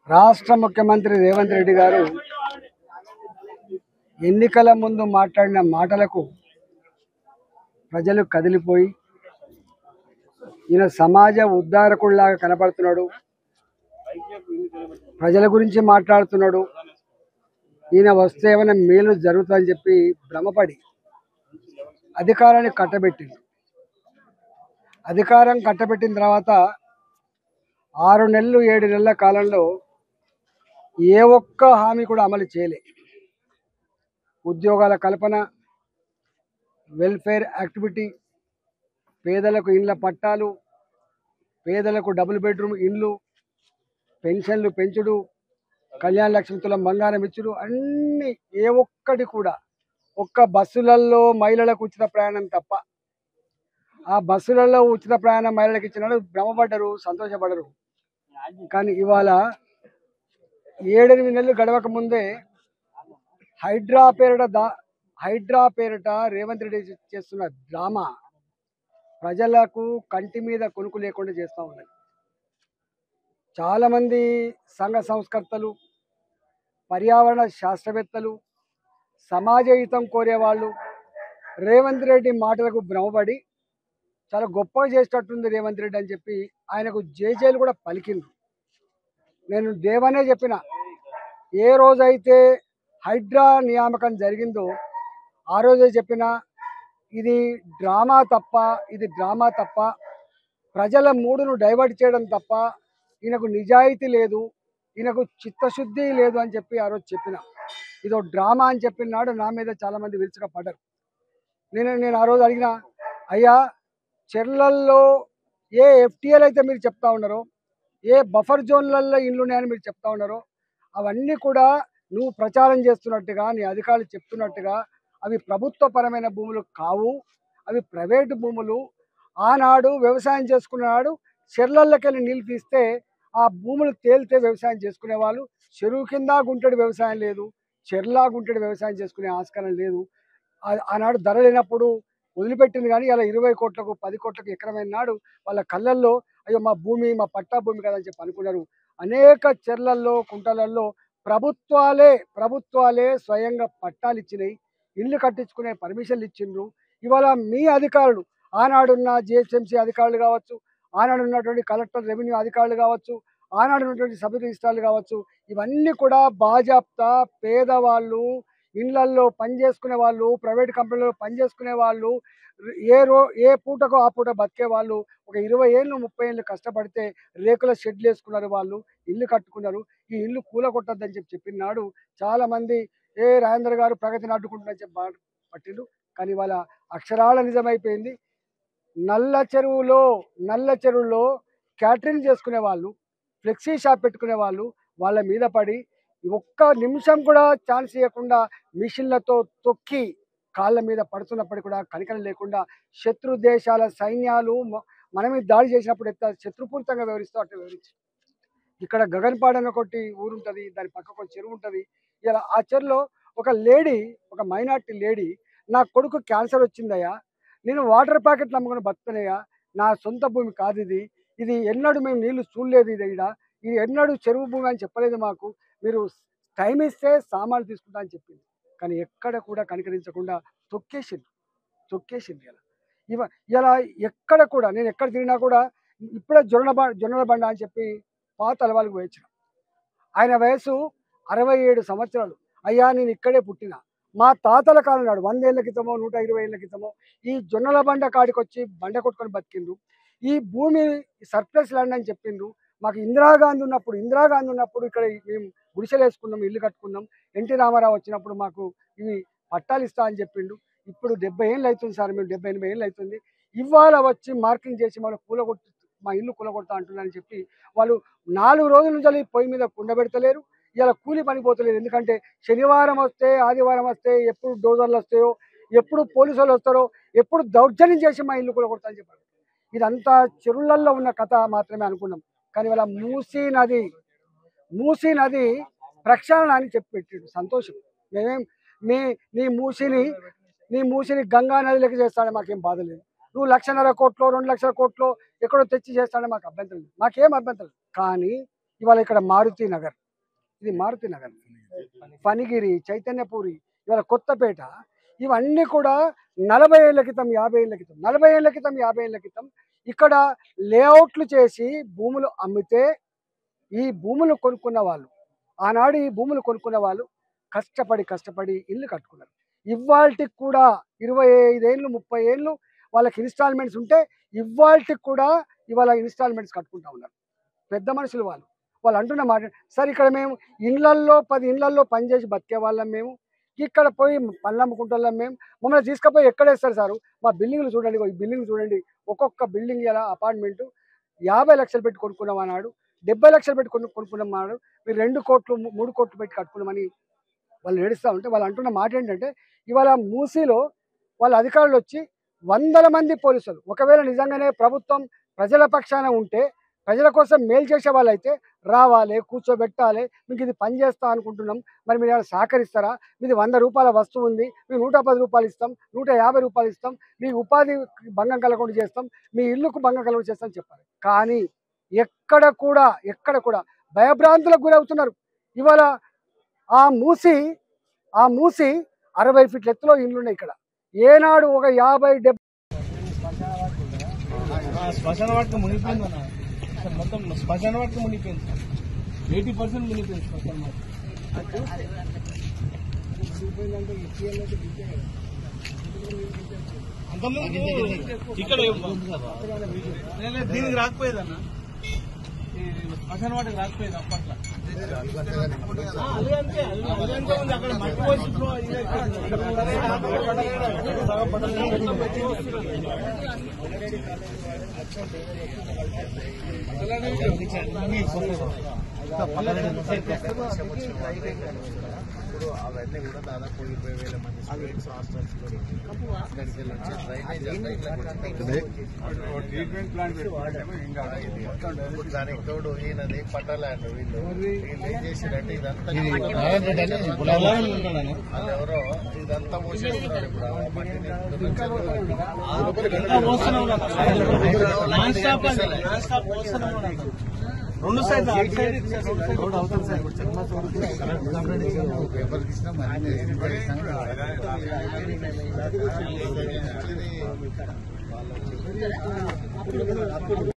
రాష్ట్ర ముఖ్యమంత్రి రేవంత్ రెడ్డి గారు ఎన్నికల ముందు మాట్లాడిన మాటలకు ప్రజలు కదిలిపోయి ఈయన సమాజ ఉద్ధారకుడిలాగా కనపడుతున్నాడు ప్రజల గురించి మాట్లాడుతున్నాడు ఈయన వస్తే ఏమైనా మేలు జరుగుతుందని చెప్పి భ్రమపడి అధికారాన్ని కట్టబెట్టింది అధికారం కట్టబెట్టిన తర్వాత ఆరు నెలలు ఏడు నెలల కాలంలో ఏ ఒక్క హామీ కూడా అమలు చేయలే ఉద్యోగాల కల్పన వెల్ఫేర్ యాక్టివిటీ పేదలకు ఇండ్ల పట్టాలు పేదలకు డబుల్ బెడ్రూమ్ ఇండ్లు పెన్షన్లు పెంచుడు కళ్యాణ లక్ష్మి తులం బంగారం ఇచ్చుడు అన్ని ఏ ఒక్కటి కూడా ఒక్క బస్సులలో మహిళలకు ఉచిత ప్రయాణం తప్ప ఆ బస్సులలో ఉచిత ప్రయాణం మహిళలకు ఇచ్చినాడు భ్రమపడ్డరు సంతోషపడరు కానీ ఇవాళ ఏడెనిమిది నెలలు గడవక ముందే హైడ్రా పేరిట దా హైడ్రా పేరిట రేవంత్ రెడ్డి చేస్తున్న డ్రామా ప్రజలకు కంటి మీద కొనుక్కు లేకుండా చేస్తూ ఉన్నది చాలామంది సంఘ సంస్కర్తలు పర్యావరణ శాస్త్రవేత్తలు సమాజ హితం కోరేవాళ్ళు రేవంత్ రెడ్డి మాటలకు భ్రమపడి చాలా గొప్పగా చేసేటట్టుంది రేవంత్ రెడ్డి అని చెప్పి ఆయనకు జేజేలు కూడా పలికిండ్రు నేను దేవనే చెప్పిన ఏ రోజైతే హైడ్రా నియామకం జరిగిందో ఆ రోజే చెప్పిన ఇది డ్రామా తప్ప ఇది డ్రామా తప్ప ప్రజల మూడును డైవర్ట్ చేయడం తప్ప ఈయనకు నిజాయితీ లేదు ఈయనకు చిత్తశుద్ధి లేదు అని చెప్పి ఆ రోజు చెప్పిన ఇదో డ్రామా అని చెప్పినాడు నా మీద చాలామంది విరుచుక పడ్డారు నేను నేను ఆ రోజు అడిగిన అయ్యా చెర్లల్లో ఏ ఎఫ్టీఎల్ అయితే మీరు చెప్తా ఉన్నారో ఏ బఫర్ జోన్లలో ఇల్లు ఉన్నాయని మీరు చెప్తా ఉన్నారో అవన్నీ కూడా నువ్వు ప్రచారం చేస్తున్నట్టుగా నీ అధికారులు చెప్తున్నట్టుగా అవి ప్రభుత్వపరమైన భూములు కావు అవి ప్రైవేటు భూములు ఆనాడు వ్యవసాయం చేసుకున్నాడు చెర్లల్లోకెళ్ళి నీళ్ళు తీస్తే ఆ భూములు తేలితే వ్యవసాయం చేసుకునే వాళ్ళు చెరువు కింద గుంటడి వ్యవసాయం లేదు చెర్లా గుంటడి వ్యవసాయం చేసుకునే ఆస్కారం లేదు ఆ- ఆనాడు ధర లేనప్పుడు వదిలిపెట్టింది కానీ ఇలా ఇరవై కోట్లకు పది కోట్లకు ఎకరమైన నాడు వాళ్ళ కళ్ళల్లో అయ్యో మా భూమి మా పట్టా భూమి కదా అని చెప్పి అనుకున్నారు అనేక చెర్లల్లో కుంటలల్లో ప్రభుత్వాలే ప్రభుత్వాలే స్వయంగా పట్టాలు ఇచ్చినాయి ఇల్లు కట్టించుకునే పర్మిషన్లు ఇచ్చిండ్రు ఇవాళ మీ అధికారులు ఆనాడున్న జిహెచ్ఎంసీ అధికారులు కావచ్చు ఆనాడు ఉన్నటువంటి కలెక్టర్ రెవెన్యూ అధికారులు కావచ్చు ఆనాడు ఉన్నటువంటి సబ్ రిజిస్ట్రార్లు కావచ్చు ఇవన్నీ కూడా బాజాప్తా పేదవాళ్ళు ఇళ్లల్లో పనిచేసుకునే వాళ్ళు ప్రైవేట్ కంపెనీలో పనిచేసుకునే వాళ్ళు ఏ రో ఏ పూటకో ఆ పూట బతికే వాళ్ళు ఒక ఇరవై ఏళ్ళు ముప్పై ఏళ్ళు కష్టపడితే రేకుల షెడ్లు వేసుకున్నారు వాళ్ళు ఇల్లు కట్టుకున్నారు ఈ ఇల్లు కూల కొట్టద్దని చెప్పి చెప్పినాడు చాలా మంది ఏ రాజేంద్ర గారు ప్రగతిని అడ్డుకుంటున్నారని చెప్పి బాధ పట్టిండు కానీ వాళ్ళ అక్షరాల నిజమైపోయింది నల్ల చెరువులో నల్ల చెరువులో క్యాటరింగ్ చేసుకునే వాళ్ళు ఫ్లెక్సీ షాప్ పెట్టుకునే వాళ్ళు వాళ్ళ మీద పడి ఒక్క నిమిషం కూడా ఛాన్స్ ఇవ్వకుండా మిషన్లతో తొక్కి కాళ్ళ మీద పడుతున్నప్పటికీ కూడా కనికరం లేకుండా శత్రు దేశాల సైన్యాలు మ- మన మీద దాడి చేసినప్పుడు ఎంత శత్రుపూరితంగా వివరిస్తూ అట్లా వివరించి ఇక్కడ గగన్పాడ్ అని ఒకటి ఊరు ఉంటుంది దాని పక్కకు ఒక చెరువు ఉంటుంది ఇలా ఆ చెరువులో ఒక లేడీ ఒక మైనార్టీ లేడీ నా కొడుకు క్యాన్సర్ వచ్చిందయ్యా నేను వాటర్ ప్యాకెట్లు అమ్ముకుని బతుకునయ్యా నా సొంత భూమి కాదు ఇది ఇది ఎన్నడూ మేము నీళ్లు చూడలేదు ఇది ఇక్కడ ఇది ఎన్నడూ చెరువు భూమి అని చెప్పలేదు మాకు మీరు టైం ఇస్తే సామాన్లు తీసుకుంటా అని చెప్పింది కానీ ఎక్కడ కూడా కనికరించకుండా తొక్కేసింది తొక్కేసింది ఇలా ఇవ ఇలా ఎక్కడ కూడా నేను ఎక్కడ తిరిగినా కూడా ఇప్పుడే జొన్న బ జొన్నల బండ అని చెప్పి పాత అలవాళ్ళకి వేయించిన ఆయన వయసు అరవై ఏడు సంవత్సరాలు అయ్యా నేను ఇక్కడే పుట్టిన మా తాతల కాలం నాడు వందేళ్ల క్రితమో నూట ఇరవై ఏళ్ళ క్రితమో ఈ జొన్నల బండ కాడికి వచ్చి బండ కొట్టుకొని బతికిండ్రు ఈ భూమి సర్ప్లస్ ల్యాండ్ అని చెప్పిండ్రు మాకు ఇందిరాగాంధీ ఉన్నప్పుడు ఇందిరాగాంధీ ఉన్నప్పుడు ఇక్కడ మేము గుడిసెలు వేసుకున్నాం ఇల్లు కట్టుకున్నాం ఎన్టీ రామారావు వచ్చినప్పుడు మాకు ఇవి పట్టాలు ఇస్తా అని చెప్పిండు ఇప్పుడు డెబ్బై ఏళ్ళు అవుతుంది సార్ మేము డెబ్బై ఎనభై ఏళ్ళు అవుతుంది ఇవాళ వచ్చి మార్కింగ్ చేసి మనం కూలగొట్టు మా ఇల్లు కూలగొడతా అంటున్నారని చెప్పి వాళ్ళు నాలుగు రోజుల నుంచి పొయ్యి మీద కుండబెడతలేరు ఇలా కూలి పని పోతలేదు ఎందుకంటే శనివారం వస్తే ఆదివారం వస్తే ఎప్పుడు డోజర్లు వస్తాయో ఎప్పుడు పోలీసు వాళ్ళు వస్తారో ఎప్పుడు దౌర్జన్యం చేసి మా ఇల్లు కూడా కొడతా అని చెప్పారు ఇదంతా చెరువులలో ఉన్న కథ మాత్రమే అనుకున్నాం కానీ వాళ్ళ మూసీ నది మూసీ నది ప్రక్షాళన అని చెప్పి పెట్టాడు సంతోషం మేమేం మీ నీ మూసిని నీ మూసిని గంగా నదిలోకి చేస్తాడే మాకేం బాధ లేదు నువ్వు లక్షన్నర కోట్లో రెండు లక్షల కోట్లో ఎక్కడో తెచ్చి చేస్తాడే మాకు అభ్యంతరం లేదు మాకేం అభ్యంతరం లేదు. కానీ ఇవాళ ఇక్కడ మారుతి నగర్ ఇది మారుతి నగర్ ఫణిగిరి చైతన్యపూరి ఇవాళ కొత్తపేట ఇవన్నీ కూడా నలభై ఏళ్ళ క్రితం యాభై ఏళ్ళ క్రితం నలభై ఏళ్ళ క్రితం యాభై ఏళ్ళ క్రితం ఇక్కడ లేఅవుట్లు చేసి భూములు అమ్మితే ఈ భూములు కొనుక్కున్న వాళ్ళు ఆనాడు ఈ భూములు కొనుక్కున్న వాళ్ళు కష్టపడి కష్టపడి ఇల్లు కట్టుకున్నారు ఇవాళకి కూడా ఇరవై ఐదేళ్ళు ముప్పై ఏళ్ళు వాళ్ళకి ఇన్స్టాల్మెంట్స్ ఉంటే ఇవాళకి కూడా ఇవాళ ఇన్స్టాల్మెంట్స్ కట్టుకుంటా ఉన్నారు పెద్ద మనుషులు వాళ్ళు వాళ్ళు అంటున్న మాట సార్ ఇక్కడ మేము ఇండ్లల్లో పది ఇండ్లల్లో పనిచేసి బతికే వాళ్ళం మేము ఇక్కడ పోయి పళ్ళు అమ్ముకుంటున్నాం మేము మమ్మల్ని తీసుకుపోయి ఎక్కడేస్తారు సార్ మా బిల్డింగ్లు చూడండి ఇగో ఈ బిల్డింగ్ చూడండి ఒక్కొక్క బిల్డింగ్ ఇలా అపార్ట్మెంట్ యాభై లక్షలు పెట్టి కొనుక్కున్నాం అన్నాడు డెబ్బై లక్షలు పెట్టి కొను కొనుక్కున్నాం అన్నాడు మీరు రెండు కోట్లు మూ- మూడు కోట్లు పెట్టి కట్టుకున్నామని వాళ్ళు ఏడుస్తూ ఉంటే వాళ్ళు అంటున్న మాట ఏంటంటే ఇవాళ మూసీలో వాళ్ళ అధికారులు వచ్చి వందల మంది పోలీసులు ఒకవేళ నిజంగానే ప్రభుత్వం ప్రజల పక్షాన ఉంటే ప్రజల కోసం మేలు చేసే వాళ్ళైతే రావాలి కూర్చోబెట్టాలి మీకు ఇది పని చేస్తా అనుకుంటున్నాం మరి మీరు ఏమైనా సహకరిస్తారా మీది వంద రూపాయల వస్తువు ఉంది మేము నూట పది రూపాయలు ఇస్తాం నూట యాభై రూపాయలు ఇస్తాం మీ ఉపాధి భంగం కలగకుండా చేస్తాం మీ ఇల్లుకు భంగం కలగకుండా చేస్తాం చెప్పాలి కానీ ఎక్కడ కూడా ఎక్కడ కూడా భయభ్రాంతులకు గురవుతున్నారు ఇవాళ ఆ మూసి ఆ మూసి అరవై ఫీట్ల ఎత్తులో ఇల్లు ఉన్నాయి ఇక్కడ ఏనాడు ఒక యాభై డెబ్బై ఆ శ్మశాన వాటికి మునిగిపోయింది అన్న అసలు మొత్తం శ్మశాన వాటికి మునిగిపోయింది ఎయిటీ పర్సెంట్ మునిగిపోయింది శ్మశాన వాటికి అంతమంది ఇక్కడ లే, లే, దీనికి రాకపోయేదన్న ఈ శ్మశాన వాటికి రాకపోయేది అప్పట్లో ఆ, అది అంతే అది అది అంతే ఉంది అక్కడ మట్టి పోసి ఇప్పుడు ఇదే సగం పట్టణం మట్టి పోస్తున్నారు. ఇప్పుడు అవన్నీ కూడా దాదాపు ఇరవై వేల మంది స్టూడెంట్స్ హాస్టల్స్ లో ఇక్కడికి వెళ్ళి వచ్చే డ్రైనేజ్ ట్రీట్మెంట్ ప్లాంట్ ఇప్పుడు దానికి తోడు ఈయనది పట్టాలండ్ వీళ్ళు వీళ్ళు ఏం చేసిరంటే ఇదంతా బులవరం ఉన్నాడన్న. వాళ్ళు ఎవరో ఇదంతా పోసేస్తున్నారు ఇప్పుడు ఆ మట్టిని ఇంకా పోస్తూనే ఉన్నాడు. నాన్ స్టాప్ అది. నాన్ స్టాప్ పోస్తూనే ఉన్నాడు. రెండు సైడ్ అటు సైడ్ ఇటు సైడ్ రెండు సైడ్ పేపర్ తీసినా మరి వాళ్ళు